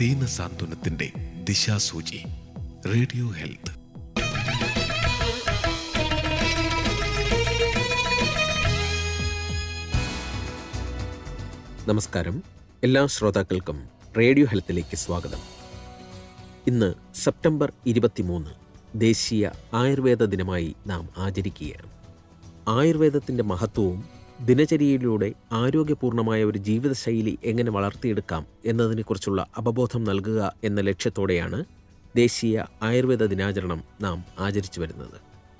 ദീന സാന്ത്വനത്തിന്റെ ദിശാസൂചി radio health നമസ്കാരം എല്ലാ ശ്രോതാക്കൾക്കും റേഡിയോ ഹെൽത്തിലേക്ക് സ്വാഗതം ഇന്ന് സെപ്റ്റംബർ ഇരുപത്തിമൂന്ന് ദേശീയ ആയുർവേദ ദിനമായി നാം ആചരിക്കുകയാണ് ആയുർവേദത്തിൻ്റെ മഹത്വവും ദിനചര്യയിലൂടെ ആരോഗ്യപൂർണമായ ഒരു ജീവിതശൈലി എങ്ങനെ വളർത്തിയെടുക്കാം എന്നതിനെക്കുറിച്ചുള്ള അവബോധം നൽകുക എന്ന ലക്ഷ്യത്തോടെയാണ് ദേശീയ ആയുർവേദ ദിനാചരണം നാം ആചരിച്ചു വരുന്നത്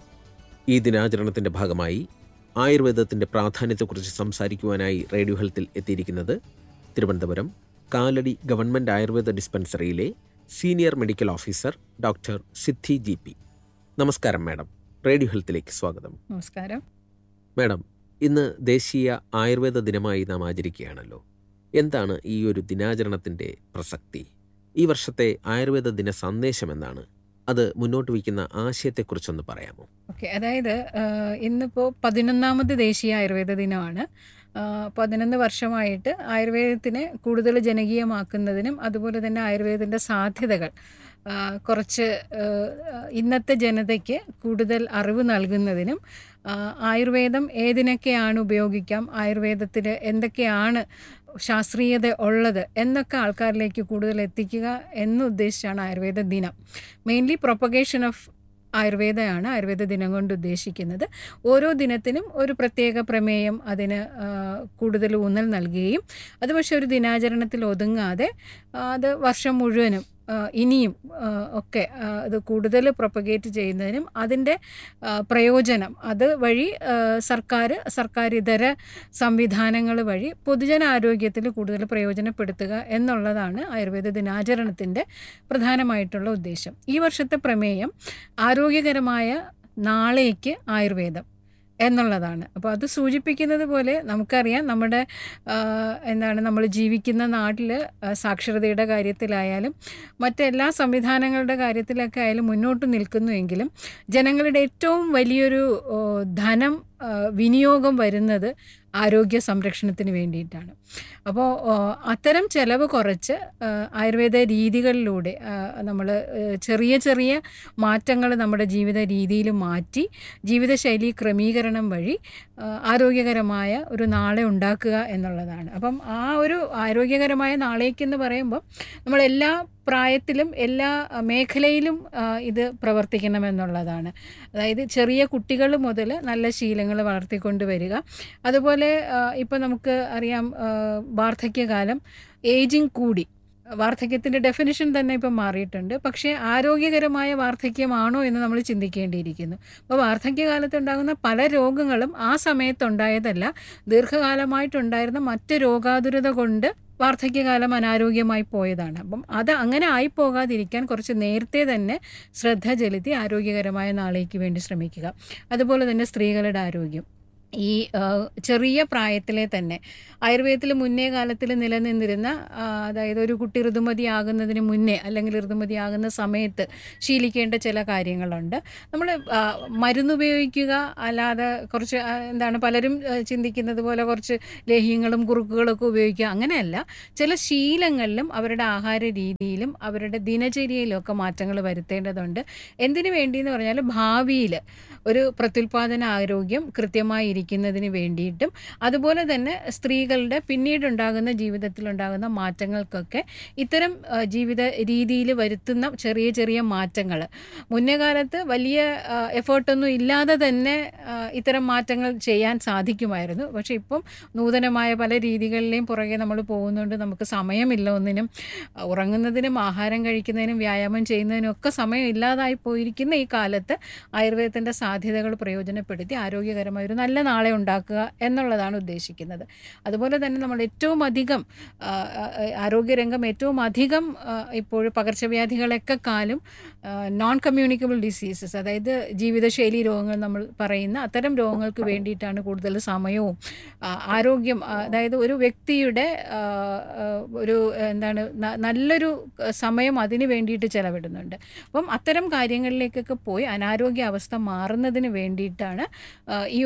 ഈ ദിനാചരണത്തിൻ്റെ ഭാഗമായി ആയുർവേദത്തിൻ്റെ പ്രാധാന്യത്തെക്കുറിച്ച് സംസാരിക്കുവാനായി റേഡിയോ ഹെൽത്തിൽ എത്തിയിരിക്കുന്നത് തിരുവനന്തപുരം കാലടി ഗവൺമെൻറ് ആയുർവേദ ഡിസ്പെൻസറിയിലെ senior medical officer doctor Siddhi G P നമസ്കാരം മാഡം റേഡിയോ ഹെൽത്തിലേക്ക് സ്വാഗതം നമസ്കാരം മാഡം ഇന്ന് ദേശീയ ആയുർവേദ ദിനമായി നാം ആചരിക്കുകയാണല്ലോ എന്താണ് ഈ ഒരു ദിനാചരണത്തിൻ്റെ പ്രസക്തി ഈ വർഷത്തെ ആയുർവേദ ദിന സന്ദേശം എന്താണ് അത് മുന്നോട്ട് വയ്ക്കുന്ന ആശയത്തെക്കുറിച്ചൊന്ന് പറയാമോ ഓക്കെ അതായത് ആഹ്, ഇന്നിപ്പോൾ പതിനൊന്നാമത് ദേശീയ ആയുർവേദ ദിനമാണ് ആഹ്, പതിനൊന്ന് വർഷമായിട്ട് ആയുർവേദത്തിനെ കൂടുതൽ ജനകീയമാക്കുന്നതിനും അതുപോലെ തന്നെ ആയുർവേദത്തിൻ്റെ സാധ്യതകൾ ആഹ്, കുറച്ച് ആഹ്, ഇന്നത്തെ ജനതയ്ക്ക് കൂടുതൽ അറിവ് നൽകുന്നതിനും ആഹ്, ആയുർവേദം ഏതിനൊക്കെയാണ് ഉപയോഗിക്കാം ആയുർവേദത്തിൽ എന്തൊക്കെയാണ് ശാസ്ത്രീയത ഉള്ളത് എന്നൊക്കെ ആൾക്കാരിലേക്ക് കൂടുതൽ എത്തിക്കുക എന്നുദ്ദേശിച്ചാണ് ആയുർവേദ ദിനം മെയിൻലി പ്രൊപ്പഗേഷൻ ഓഫ് ആയുർവേദമാണ് ആയുർവേദ ദിനം കൊണ്ട് ഉദ്ദേശിക്കുന്നത് ഓരോ ദിനത്തിനും ഒരു പ്രത്യേക പ്രമേയം അതിന് ആ, കൂടുതൽ ഊന്നൽ നൽകുകയും അത് പക്ഷേ ഒരു ദിനാചരണത്തിൽ ഒതുങ്ങാതെ ആ, അത് വർഷം മുഴുവനും ആ, ഇനിയും ആ, ഒക്കെ ആ, അത് കൂടുതൽ പ്രൊപ്പഗേറ്റ് ചെയ്യുന്നതിനും അതിൻ്റെ ആ, പ്രയോജനം അത് വഴി ആ, സർക്കാർ സർക്കാരിതര സംവിധാനങ്ങൾ വഴി പൊതുജനാരോഗ്യത്തിൽ കൂടുതൽ പ്രയോജനപ്പെടുത്തുക എന്നുള്ളതാണ് ആയുർവേദ ദിനാചരണത്തിൻ്റെ പ്രധാനമായിട്ടുള്ള ഉദ്ദേശം ഈ വർഷത്തെ പ്രമേയം ആരോഗ്യകരമായ നാളേക്ക് ആയുർവേദം എന്നുള്ളതാണ് അപ്പോൾ അത് സൂചിപ്പിക്കുന്നത് പോലെ നമുക്കറിയാം നമ്മുടെ ആ, എന്താണ് നമ്മൾ ജീവിക്കുന്ന നാട്ടിൽ സാക്ഷരതയുടെ കാര്യത്തിലായാലും മറ്റെല്ലാ സംവിധാനങ്ങളുടെ കാര്യത്തിലൊക്കെ ആയാലും മുന്നോട്ട് നിൽക്കുന്നുവെങ്കിലും ജനങ്ങളുടെ ഏറ്റവും വലിയൊരു ഓ, ധനം ആ, വിനിയോഗം വരുന്നത് ആരോഗ്യ സംരക്ഷണത്തിന് വേണ്ടിയിട്ടാണ് അപ്പോൾ അത്തരം ചെലവ് കുറച്ച് ആ, ആയുർവേദ രീതികളിലൂടെ നമ്മൾ ചെറിയ ചെറിയ മാറ്റങ്ങൾ നമ്മുടെ ജീവിത രീതിയിൽ മാറ്റി ജീവിതശൈലി ക്രമീകരണം വഴി ആ, ആരോഗ്യകരമായ ഒരു നാളെ ഉണ്ടാക്കുക എന്നുള്ളതാണ് അപ്പം ആ ഒരു ആരോഗ്യകരമായ നാളേക്കെന്ന് പറയുമ്പോൾ നമ്മൾ എല്ലാ പ്രായത്തിലും എല്ലാ ആ, മേഖലയിലും ആ, ഇത് പ്രവർത്തിക്കണമെന്നുള്ളതാണ് അതായത് ചെറിയ കുട്ടികൾ മുതൽ നല്ല ശീലങ്ങൾ വളർത്തിക്കൊണ്ട് വരിക അതുപോലെ ഇപ്പോൾ നമുക്ക് അറിയാം ആ, വാർദ്ധക്യകാലം ഏജിങ് കൂടി വാർദ്ധക്യത്തിൻ്റെ ഡെഫിനിഷൻ തന്നെ ഇപ്പം മാറിയിട്ടുണ്ട് പക്ഷേ ആരോഗ്യകരമായ വാർദ്ധക്യമാണോ എന്ന് നമ്മൾ ചിന്തിക്കേണ്ടിയിരിക്കുന്നു അപ്പോൾ വാർദ്ധക്യകാലത്ത് ഉണ്ടാകുന്ന പല രോഗങ്ങളും ആ സമയത്തുണ്ടായതല്ല ദീർഘകാലമായിട്ടുണ്ടായിരുന്ന മറ്റ് രോഗാതുരത കൊണ്ട് വാർദ്ധക്യകാലം അനാരോഗ്യമായി പോയതാണ് അപ്പം അത് അങ്ങനെ ആയിപ്പോകാതിരിക്കാൻ കുറച്ച് നേരത്തെ തന്നെ ശ്രദ്ധ ചെലുത്തി ആരോഗ്യകരമായ നാളേക്ക് വേണ്ടി ശ്രമിക്കുക അതുപോലെ തന്നെ സ്ത്രീകളുടെ ആരോഗ്യം ഈ ആ, ചെറിയ പ്രായത്തിലെ തന്നെ ആയുർവേദത്തിൽ മുന്നേ കാലത്തിൽ നിലനിന്നിരുന്ന ആ, അതായത് ഒരു കുട്ടി ഋതുമതിയാകുന്നതിന് മുന്നേ അല്ലെങ്കിൽ ഋതുമതിയാകുന്ന സമയത്ത് ശീലിക്കേണ്ട ചില കാര്യങ്ങളുണ്ട് നമ്മൾ മരുന്നുപയോഗിക്കുക അല്ലാതെ കുറച്ച് ആ, എന്താണ് പലരും ആ, ചിന്തിക്കുന്നത് പോലെ കുറച്ച് ലേഹ്യങ്ങളും കുറുക്കുകളൊക്കെ ഉപയോഗിക്കുക അങ്ങനെയല്ല ചില ശീലങ്ങളിലും അവരുടെ ആഹാര രീതിയിലും അവരുടെ ദിനചര്യയിലും ഒക്കെ മാറ്റങ്ങൾ വരുത്തേണ്ടതുണ്ട് എന്തിനു വേണ്ടി എന്ന് പറഞ്ഞാൽ ഭാവിയിൽ ഒരു പ്രത്യുൽപാദന ആരോഗ്യം കൃത്യമായി ഇരിക്കുന്നതിന് വേണ്ടിയിട്ടും അതുപോലെ തന്നെ സ്ത്രീകളുടെ പിന്നീടുണ്ടാകുന്ന ജീവിതത്തിലുണ്ടാകുന്ന മാറ്റങ്ങൾക്കൊക്കെ ഇത്തരം ആ, ജീവിത രീതിയിൽ വരുത്തുന്ന ചെറിയ ചെറിയ മാറ്റങ്ങൾ മുന്നേ കാലത്ത് വലിയ എഫേർട്ടൊന്നും ഇല്ലാതെ തന്നെ ആ, ഇത്തരം മാറ്റങ്ങൾ ചെയ്യാൻ സാധിക്കുമായിരുന്നു പക്ഷേ ഇപ്പം നൂതനമായ പല രീതികളിലെയും പുറകെ നമ്മൾ പോകുന്നുണ്ട് നമുക്ക് സമയമില്ല ഒന്നിനും ആ, ഉറങ്ങുന്നതിനും ആഹാരം കഴിക്കുന്നതിനും വ്യായാമം ചെയ്യുന്നതിനും ഒക്കെ സമയം ഇല്ലാതായി പോയിരിക്കുന്ന ഈ കാലത്ത് ആയുർവേദത്തിൻ്റെ സാധ്യതകൾ പ്രയോജനപ്പെടുത്തി ആരോഗ്യകരമായ ഒരു നല്ല നാളെ ഉണ്ടാക്കുക എന്നുള്ളതാണ് ഉദ്ദേശിക്കുന്നത് അതുപോലെ തന്നെ നമ്മൾ ഏറ്റവും അധികം ആ, ആ, ആരോഗ്യരംഗം ഏറ്റവും അധികം ആ, ഇപ്പോൾ പകർച്ചവ്യാധികളൊക്കെ കാലും നോൺ കമ്മ്യൂണിക്കബിൾ ഡിസീസസ് അതായത് ജീവിതശൈലി രോഗങ്ങൾ നമ്മൾ പറയുന്ന അത്തരം രോഗങ്ങൾക്ക് വേണ്ടിയിട്ടാണ് കൂടുതൽ സമയവും ആ, ആരോഗ്യം ആ, അതായത് ഒരു വ്യക്തിയുടെ ആ, ആ, ഒരു എന്താണ് ന- നല്ലൊരു സമയം അതിന് വേണ്ടിയിട്ട് ചെലവിടുന്നുണ്ട് അപ്പം അത്തരം കാര്യങ്ങളിലേക്കൊക്കെ പോയി അനാരോഗ്യ അവസ്ഥ മാറുന്നതിന് വേണ്ടിയിട്ടാണ് ആ, ഈ ഒരു പ്രമേയം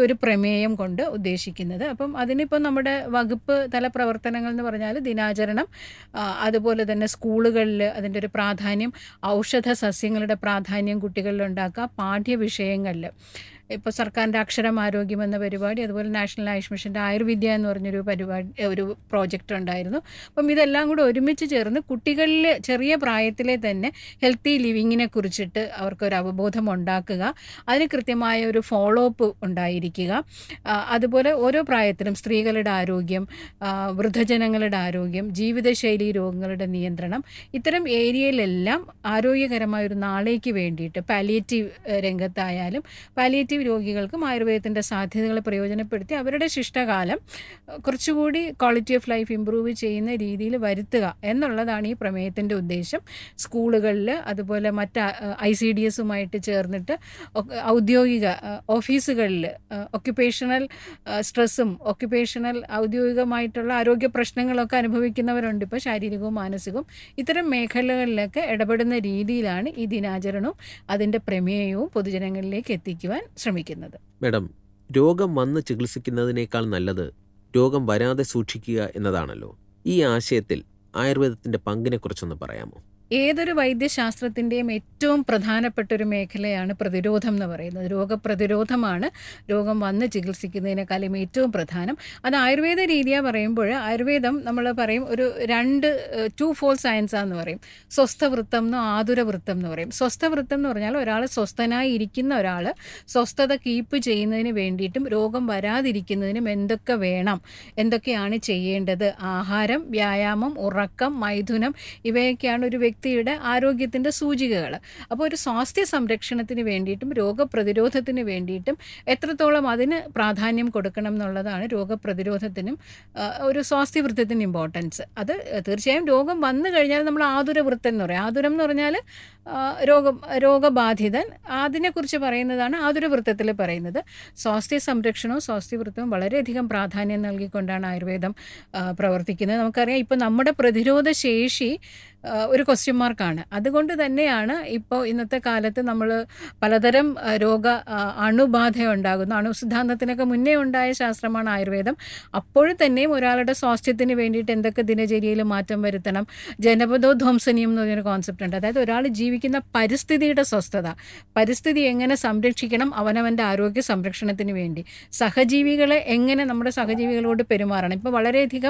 പ്രമേയം കൊണ്ട് ഉദ്ദേശിക്കുന്നത് അപ്പം അതിനിപ്പോൾ നമ്മുടെ വകുപ്പ് തല പ്രവർത്തനങ്ങൾ എന്ന് പറഞ്ഞാൽ ദിനാചരണം ആ, അതുപോലെ തന്നെ സ്കൂളുകളിൽ അതിൻ്റെ ഒരു പ്രാധാന്യം ഔഷധ സസ്യങ്ങളുടെ പ്രാധാന്യം കുട്ടികളിൽ ഉണ്ടാക്കുക പാഠ്യവിഷയങ്ങളിൽ ഇപ്പോൾ സർക്കാരിൻ്റെ അക്ഷരം ആരോഗ്യം എന്ന പരിപാടി അതുപോലെ നാഷണൽ ആയുഷ് മിഷൻ്റെ ആയുർവിദ്യ എന്ന് പറഞ്ഞൊരു പരിപാടി ഒരു പ്രോജക്റ്റ് ഉണ്ടായിരുന്നു അപ്പം ഇതെല്ലാം കൂടെ ഒരുമിച്ച് ചേർന്ന് കുട്ടികളിൽ ചെറിയ പ്രായത്തിലെ തന്നെ ഹെൽത്തി ലിവിങ്ങിനെ കുറിച്ചിട്ട് അവർക്കൊരു അവബോധം ഉണ്ടാക്കുക അതിന് കൃത്യമായ ഒരു ഫോളോ അപ്പ് ഉണ്ടായിരിക്കുക ആ, അതുപോലെ ഓരോ പ്രായത്തിലും സ്ത്രീകളുടെ ആരോഗ്യം ആ, വൃദ്ധജനങ്ങളുടെ ആരോഗ്യം ജീവിതശൈലി രോഗങ്ങളുടെ നിയന്ത്രണം ഇത്തരം ഏരിയയിലെല്ലാം ആരോഗ്യകരമായ ഒരു നാളേക്ക് വേണ്ടിയിട്ട് പാലിയേറ്റീവ് രംഗത്തായാലും പാലിയേറ്റീവ് രോഗികൾക്കും ആയുർവേദത്തിൻ്റെ സാധ്യതകളെ പ്രയോജനപ്പെടുത്തി അവരുടെ ശിഷ്ടകാലം അഹ് കുറച്ചുകൂടി ക്വാളിറ്റി ഓഫ് ലൈഫ് ഇമ്പ്രൂവ് ചെയ്യുന്ന രീതിയിൽ വരുത്തുക എന്നുള്ളതാണ് ഈ പ്രമേയത്തിൻ്റെ ഉദ്ദേശം സ്കൂളുകളിൽ അതുപോലെ മറ്റ് ഐ സി ഡി എസുമായിട്ട് ചേർന്നിട്ട് ഒ- ഔദ്യോഗിക ഓഫീസുകളിൽ ഒക്യുപ്പേഷണൽ സ്ട്രെസ്സും ഒക്യുപ്പേഷണൽ ഔദ്യോഗികമായിട്ടുള്ള ആരോഗ്യ പ്രശ്നങ്ങളൊക്കെ അനുഭവിക്കുന്നവരുണ്ട് ഇപ്പോൾ ശാരീരികവും മാനസികവും ഇത്തരം മേഖലകളിലൊക്കെ ഇടപെടുന്ന രീതിയിലാണ് ഈ ദിനാചരണവും അതിൻ്റെ പ്രമേയവും പൊതുജനങ്ങളിലേക്ക് എത്തിക്കുവാൻ ശ്രമിക്കുന്നത് മേഡം രോഗം വന്ന് ചികിത്സിക്കുന്നതിനേക്കാൾ നല്ലത് രോഗം വരാതെ സൂക്ഷിക്കുക എന്നതാണല്ലോ ഈ ആശയത്തിൽ ആയുർവേദത്തിന്റെ പങ്കിനെക്കുറിച്ചൊന്ന് പറയാമോ ഏതൊരു വൈദ്യശാസ്ത്രത്തിൻ്റെയും ഏറ്റവും പ്രധാനപ്പെട്ട ഒരു മേഖലയാണ് പ്രതിരോധം എന്ന് പറയുന്നത് രോഗപ്രതിരോധമാണ് രോഗം വന്ന് ചികിത്സിക്കുന്നതിനേക്കാളും ഏറ്റവും പ്രധാനം അത് ആയുർവേദ രീതിയാ പറയുമ്പോൾ ആയുർവേദം നമ്മൾ പറയും ഒരു രണ്ട് ടു ഫോൾ സയൻസ് ആന്ന് പറയും സ്വസ്ഥവൃത്തം എന്നോ ആതുരവൃത്തം എന്ന് പറയും സ്വസ്ഥവൃത്തം എന്ന് പറഞ്ഞാൽ ഒരാൾ സ്വസ്ഥനായി ഇരിക്കുന്ന ഒരാൾ സ്വസ്ഥത കീപ്പ് ചെയ്യുന്നതിന് വേണ്ടിയിട്ടും രോഗം വരാതിരിക്കുന്നതിനും എന്തൊക്കെ വേണം എന്തൊക്കെയാണ് ചെയ്യേണ്ടത് ആഹാരം വ്യായാമം ഉറക്കം മൈഥുനം ഇവയൊക്കെയാണ് ഒരു വ്യക്തിയുടെ ആരോഗ്യത്തിൻ്റെ സൂചികകൾ അപ്പോൾ ഒരു സ്വാസ്ഥ്യ സംരക്ഷണത്തിന് വേണ്ടിയിട്ടും രോഗപ്രതിരോധത്തിന് വേണ്ടിയിട്ടും എത്രത്തോളം അതിന് പ്രാധാന്യം കൊടുക്കണം എന്നുള്ളതാണ് രോഗപ്രതിരോധത്തിനും ആ, ഒരു സ്വാസ്ഥ്യവൃത്തത്തിന് ഇമ്പോർട്ടൻസ് അത് തീർച്ചയായും രോഗം വന്നു കഴിഞ്ഞാൽ നമ്മൾ ആതുരവൃത്തം എന്ന് പറയും ആതുരം എന്ന് പറഞ്ഞാൽ ആ, രോഗം രോഗബാധിതൻ അതിനെക്കുറിച്ച് പറയുന്നതാണ് ആതുരവൃത്തത്തിൽ പറയുന്നത് സ്വാസ്ഥ്യ സംരക്ഷണവും സ്വാസ്ഥ്യവൃത്തവും വളരെയധികം പ്രാധാന്യം നൽകിക്കൊണ്ടാണ് ആയുർവേദം ആ, പ്രവർത്തിക്കുന്നത് നമുക്കറിയാം ഇപ്പോൾ നമ്മുടെ പ്രതിരോധ ശേഷി ആ, ഒരു ക്വസ്റ്റ്യൻ മാർക്കാണ് അതുകൊണ്ട് തന്നെയാണ് ഇപ്പോൾ ഇന്നത്തെ കാലത്ത് നമ്മൾ പലതരം ആ, രോഗ ആ, അണുബാധ ഉണ്ടാകുന്നു അണുസിദ്ധാന്തത്തിനൊക്കെ മുന്നേ ഉണ്ടായ ശാസ്ത്രമാണ് ആയുർവേദം അപ്പോൾ തന്നെയും ഒരാളുടെ സ്വാസ്ഥ്യത്തിന് വേണ്ടിയിട്ട് എന്തൊക്കെ ദിനചര്യയിൽ മാറ്റം വരുത്തണം ജനപദോധ്വംസനീയം എന്ന് പറഞ്ഞൊരു കോൺസെപ്റ്റ് ഉണ്ട് അതായത് ഒരാൾ ജീവിക്കുന്ന പരിസ്ഥിതിയുടെ സ്വസ്ഥത പരിസ്ഥിതി എങ്ങനെ സംരക്ഷിക്കണം അവനവൻ്റെ ആരോഗ്യ സംരക്ഷണത്തിന് വേണ്ടി സഹജീവികളെ എങ്ങനെ നമ്മുടെ സഹജീവികളോട് പെരുമാറണം ഇപ്പോൾ വളരെയധികം